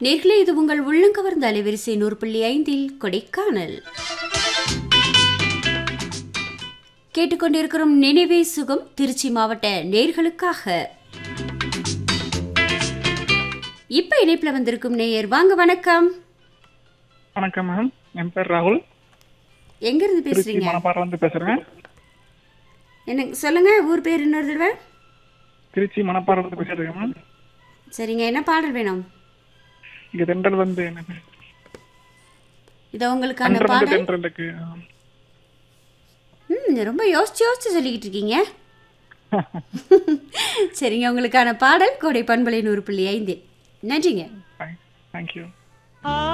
நேர்களே இது உங்கள் உள்ளங்கவர்ந்த அலைவரிசை நூறு புள்ளி ஐந்தில் கொடைக்கானல் கேட்டுக்கொண்டிருக்கிறோம் நினைவே சுகம் திருச்சி மாவட்ட நேர்களுக்காக இப்ப இணைப்புல வந்திருக்கும் நேயர் வாங்க வணக்கம் வணக்கம் மேம் என் பேர் ராகுல் எங்க இருந்து திருச்சி பேசுறீங்க மணப்பாறைல இருந்து பேசுறேன் எனக்கு சொல்லுங்க ஊர் பேர் இன்னொரு தடவை திருச்சி மணப்பாறைல இருந்து பேசிட்டு மேம் சரிங்க என்ன பாடல் வேணும் இங்க தென்றல் வந்து என்ன பேர்? இது உங்களுக்கான தென்றல் வந்து பாடல் தென்றலுக்கு ம் ரொம்ப யோசிச்சு யோசிச்சு சொல்லிக்கிட்டு இருக்கீங்க சரிங்க உங்களுக்கான பாடல் கோடை பண்பலை நூறு புள்ளி ஐந்து நன்றிங்க தேங்க்யூ